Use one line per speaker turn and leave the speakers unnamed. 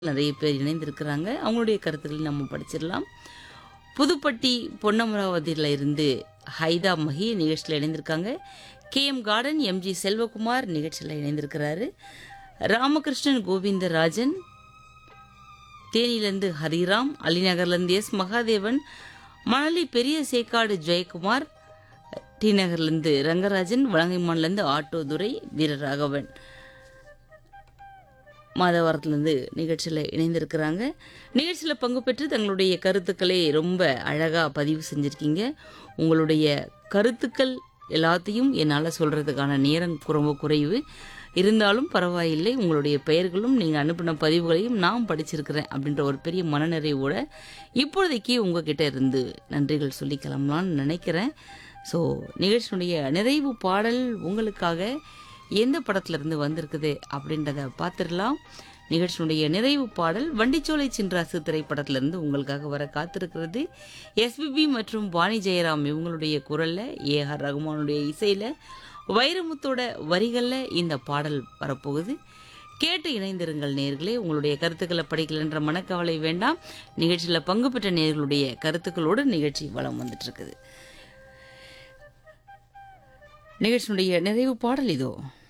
நிறைய பேர் இணைந்திருக்கிறாங்க அவங்களுடைய கருத்துக்களை நம்ம படிச்சிடலாம் புதுப்பட்டி பொன்னமராவதியில் இருந்து ஹைதா மஹி நிகழ்ச்சியில் இணைந்திருக்காங்க K M garden M G Selvakumar நிகழ்ச்சியில் இணைந்திருக்கிறாரு ராமகிருஷ்ணன் கோவிந்தராஜன் தேனியிலேருந்து ஹரிராம் அலிநகர்லேருந்து எஸ் மகாதேவன் மணலி பெரிய சேக்காடு ஜெயக்குமார் டி நகர்லேருந்து ரங்கராஜன் வலங்கைமான்லேருந்து ஆட்டோதுரை வீரராகவன் மாதவாரத்துலேருந்து நிகழ்ச்சியில் இணைந்திருக்கிறாங்க நிகழ்ச்சியில் பங்கு பெற்று தங்களுடைய கருத்துக்களை ரொம்ப அழகாக பதிவு செஞ்சுருக்கீங்க உங்களுடைய கருத்துக்கள் எல்லாத்தையும் என்னால் சொல்கிறதுக்கான நேரம் ரொம்ப குறைவு இருந்தாலும் பரவாயில்லை உங்களுடைய பெயர்களும் நீங்கள் அனுப்பின பதிவுகளையும் நான் படிச்சிருக்கிறேன் அப்படின்ற ஒரு பெரிய மனநிறைவோட இப்பொழுதைக்கு உங்ககிட்ட இருந்து நன்றிகள் சொல்லி கிளம்பலான்னு நினைக்கிறேன் ஸோ நிகழ்ச்சியினுடைய நிறைவு பாடல் உங்களுக்காக எந்த படத்துல இருந்து வந்திருக்குது அப்படின்றத பார்த்துடலாம் நிகழ்ச்சியினுடைய நிறைவு பாடல் வண்டிச்சோலை சின்ராசு திரைப்படத்திலிருந்து உங்களுக்காக வர காத்திருக்கிறது எஸ்பிபி மற்றும் வாணி ஜெயராம் இவங்களுடைய குரல்ல ஏ ஆர் ரகுமானுடைய இசையில வைரமுத்தோட வரிகள்ல இந்த பாடல் வரப்போகுது கேட்டு இணைந்திருங்கள் நேர்களே உங்களுடைய கருத்துக்களை படிக்கலன்ற மனக்கவலை வேண்டாம் நிகழ்ச்சியில் பங்கு பெற்ற நேர்களுடைய கருத்துக்களோடு நிகழ்ச்சி வளம் வந்துட்டு இருக்குது நிகழ்ச்சியினுடைய நிறைவு பாடல் இதோ